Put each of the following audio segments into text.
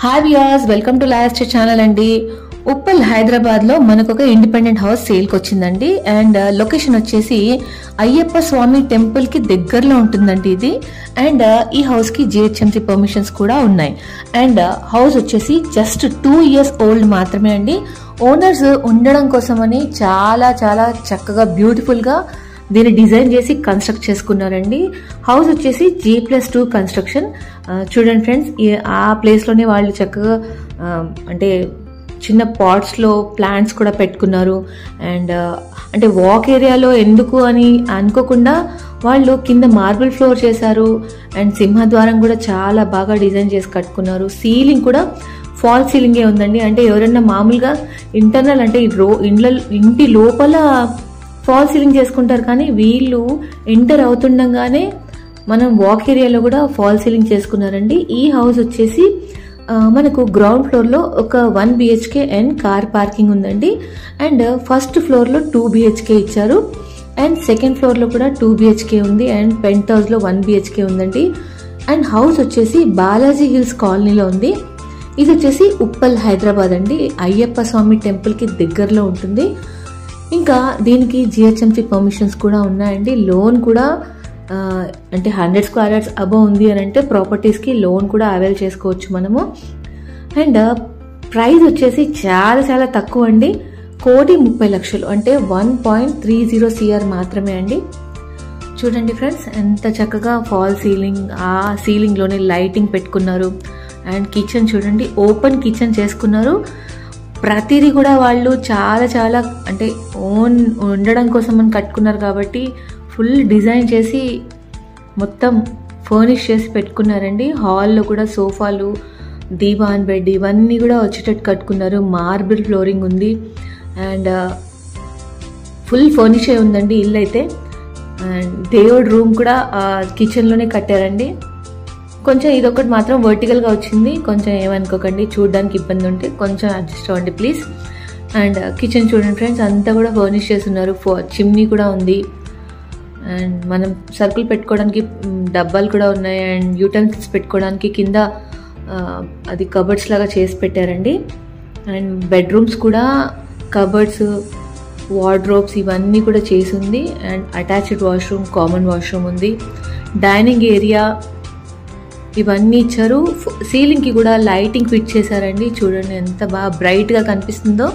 hi viewers welcome to last channel అండి ఉప్పల్ హైదరాబాద్ లో మనకు ఒక ఇండిపెండెంట్ హౌస్ సేల్ కి వచ్చిందండి అండ్ లొకేషన్ వచ్చేసి అయ్యప్ప స్వామి టెంపుల్ కి దగ్గరలో ఉంటుందండి ఇది అండ్ ఈ హౌస్ కి జిహెచ్ఎంసీ పర్మిషన్స్ కూడా ఉన్నాయి అండ్ హౌస్ వచ్చేసి జస్ట్ టూ ఇయర్స్ ఓల్డ్ మాత్రమే అండి ఓనర్స్ ఉండడం కోసమని చాలా చాలా చక్కగా బ్యూటిఫుల్ గా దీన్ని డిజైన్ చేసి కన్స్ట్రక్ట్ చేసుకున్నారండి హౌస్ వచ్చేసి జీ ప్లస్ టూ కన్స్ట్రక్షన్ ఆ, చూడండి ఫ్రెండ్స్ ఈ- ఆ ప్లేస్లోనే వాళ్ళు చక్కగా ఆ, అంటే చిన్న పాట్స్లో ప్లాంట్స్ కూడా పెట్టుకున్నారు అండ్ అంటే వాక్ ఏరియాలో ఎందుకు అని అనుకోకుండా వాళ్ళు కింద మార్బుల్ ఫ్లోర్ చేశారు అండ్ సింహద్వారం కూడా చాలా బాగా డిజైన్ చేసి కట్టుకున్నారు సీలింగ్ కూడా ఫాల్ సీలింగే ఉందండి అంటే ఎవరైనా మామూలుగా ఇంటర్నల్ అంటే ఈ రో ఇండ్ల ఇంటి లోపల ఫాల్ సీలింగ్ చేసుకుంటారు కానీ వీళ్ళు ఎంటర్ అవుతుండగానే మనం వాక్ ఏరియాలో కూడా ఫాల్ సీలింగ్ చేసుకున్నారండి ఈ హౌస్ వచ్చేసి ఆ, మనకు గ్రౌండ్ ఫ్లోర్లో ఒక one BHK and car parking ఉందండి అండ్ ఫస్ట్ ఫ్లోర్లో టూ బిహెచ్కే ఇచ్చారు అండ్ సెకండ్ ఫ్లోర్లో కూడా టూ బిహెచ్కే ఉంది అండ్ పెంట్ హౌస్లో వన్ బిహెచ్కే ఉందండి అండ్ హౌస్ వచ్చేసి బాలాజీ హిల్స్ కాలనీలో ఉంది ఇది వచ్చేసి ఉప్పల్ హైదరాబాద్ అండి అయ్యప్ప స్వామి టెంపుల్కి దగ్గరలో ఉంటుంది ఇంకా దీనికి జిహెచ్ఎంసీ పర్మిషన్స్ కూడా ఉన్నాయండి లోన్ కూడా ఆ, అంటే హండ్రెడ్ స్క్వేర్ యార్డ్స్ అబవ్ ఉంది అని అంటే ప్రాపర్టీస్కి లోన్ కూడా అవైల్ చేసుకోవచ్చు మనము అండ్ ప్రైస్ వచ్చేసి చాలా చాలా తక్కువ అండి కోటి ముప్పై లక్షలు అంటే one point three zero CR మాత్రమే అండి చూడండి ఫ్రెండ్స్ ఎంత చక్కగా ఫాల్ సీలింగ్ ఆ సీలింగ్లోనే లైటింగ్ పెట్టుకున్నారు అండ్ కిచెన్ చూడండి ఓపెన్ కిచెన్ చేసుకున్నారు ప్రతిదీ కూడా వాళ్ళు చాలా చాలా అంటే ఓన్ ఉండడం కోసం అని కట్టుకున్నారు కాబట్టి ఫుల్ డిజైన్ చేసి మొత్తం ఫర్నిష్ చేసి పెట్టుకున్నారండి హాల్లో కూడా సోఫాలు దీవాన్ బెడ్ ఇవన్నీ కూడా వచ్చేటట్టు కట్టుకున్నారు మార్బుల్ ఫ్లోరింగ్ ఉంది అండ్ ఫుల్ ఫర్నిష్ అయి ఉందండి ఇల్లు అయితే అండ్ దేవుడు రూమ్ కూడా కిచెన్లోనే కట్టారండి కొంచెం ఇదొకటి మాత్రం వర్టికల్గా వచ్చింది కొంచెం ఏమనుకోకండి చూడడానికి ఇబ్బంది ఉంటే కొంచెం అడ్జస్ట్ అవ్వండి ప్లీజ్ అండ్ కిచెన్ చూడండి ఫ్రెండ్స్ అంతా కూడా ఫర్నిష్ చేస్తున్నారు చిమ్నీ కూడా ఉంది అండ్ మనం సరుకులు పెట్టుకోవడానికి మ్, డబ్బాలు కూడా ఉన్నాయి అండ్ యూటెన్సిల్స్ పెట్టుకోవడానికి కింద ఆ, అది కబర్డ్స్ లాగా చేసి పెట్టారండి అండ్ బెడ్రూమ్స్ కూడా కబర్డ్స్ వార్డ్రోబ్స్ ఇవన్నీ కూడా చేసి ఉంది and attached washroom common washroom ఉంది డైనింగ్ ఏరియా ఇవన్నీ ఇచ్చారు ఫ్- సీలింగ్కి కూడా లైటింగ్ ఫిట్ చేశారండి చూడండి ఎంత బాగా బ్రైట్గా కనిపిస్తుందో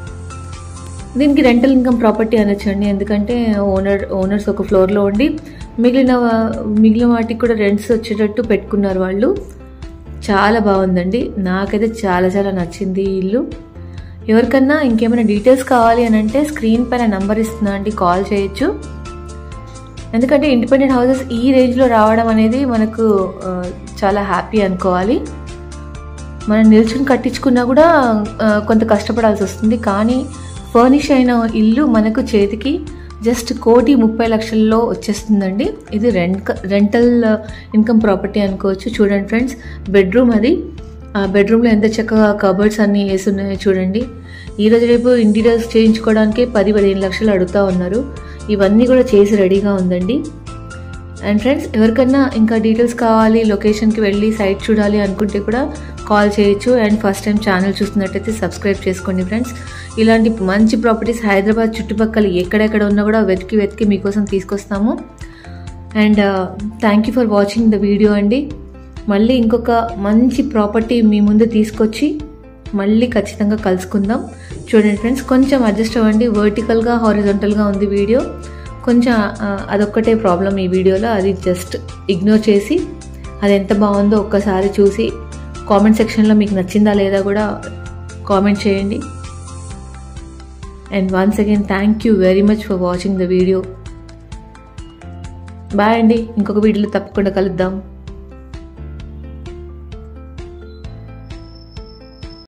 దీనికి రెంటల్ ఇన్కమ్ ప్రాపర్టీ అనొచ్చండి ఎందుకంటే ఓనర్ ఓనర్స్ ఒక ఫ్లోర్లో ఉండి మిగిలిన వా- మిగిలిన వాటికి కూడా రెంట్స్ వచ్చేటట్టు పెట్టుకున్నారు వాళ్ళు చాలా బాగుందండి నాకైతే చాలా చాలా నచ్చింది ఈ ఇల్లు ఎవరికన్నా ఇంకేమైనా డీటెయిల్స్ కావాలి అని అంటే స్క్రీన్ పైన నంబర్ ఇస్తున్నా అండి కాల్ చేయొచ్చు ఎందుకంటే ఇండిపెండెంట్ హౌసెస్ ఈ రేంజ్లో రావడం అనేది మనకు ఆ, చాలా హ్యాపీ అనుకోవాలి మనం నిల్చుని కట్టించుకున్నా కూడా ఆ, కొంత కష్టపడాల్సి వస్తుంది కానీ ఫర్నిష్ అయిన ఇల్లు మనకు చేతికి జస్ట్ కోటి ముప్పై లక్షల్లో వచ్చేస్తుందండి ఇది రెంట్ రెంటల్ ఇన్కమ్ ప్రాపర్టీ అనుకోవచ్చు చూడండి ఫ్రెండ్స్ బెడ్రూమ్ అది ఆ బెడ్రూమ్లో ఎంత చక్కగా కబర్డ్స్ అన్నీ వేసి ఉన్నాయో చూడండి ఈ రోజు రేపు ఇంటీరియర్స్ చేయించుకోవడానికి పది పదిహేను లక్షలు అడుగుతా ఉన్నారు ఇవన్నీ కూడా చేసి రెడీగా ఉందండి అండ్ ఫ్రెండ్స్ ఎవరికన్నా ఇంకా డీటెయిల్స్ కావాలి లొకేషన్కి వెళ్ళి సైట్ చూడాలి అనుకుంటే కూడా కాల్ చేయొచ్చు అండ్ ఫస్ట్ టైం ఛానల్ చూస్తున్నట్టయితే సబ్స్క్రైబ్ చేసుకోండి ఫ్రెండ్స్ ఇలాంటి మంచి ప్రాపర్టీస్ హైదరాబాద్ చుట్టుపక్కల ఎక్కడెక్కడ ఉన్నా కూడా వెతికి వెతికి మీకోసం తీసుకొస్తాము and thank you for watching the video అండి మళ్ళీ ఇంకొక మంచి ప్రాపర్టీ మీ ముందు తీసుకొచ్చి మళ్ళీ ఖచ్చితంగా కలుసుకుందాం చూడండి ఫ్రెండ్స్ కొంచెం అడ్జస్ట్ అవ్వండి వర్టికల్గా హారిజంటల్గా ఉంది వీడియో కొంచెం ఆ, అదొక్కటే ప్రాబ్లం ఈ వీడియోలో అది జస్ట్ ఇగ్నోర్ చేసి అది ఎంత బాగుందో ఒక్కసారి చూసి కామెంట్ సెక్షన్లో మీకు నచ్చిందా లేదా కూడా కామెంట్ చేయండి and once again thank you very much for watching the video bye అండి ఇంకొక వీడియోలో తప్పకుండా కలుద్దాం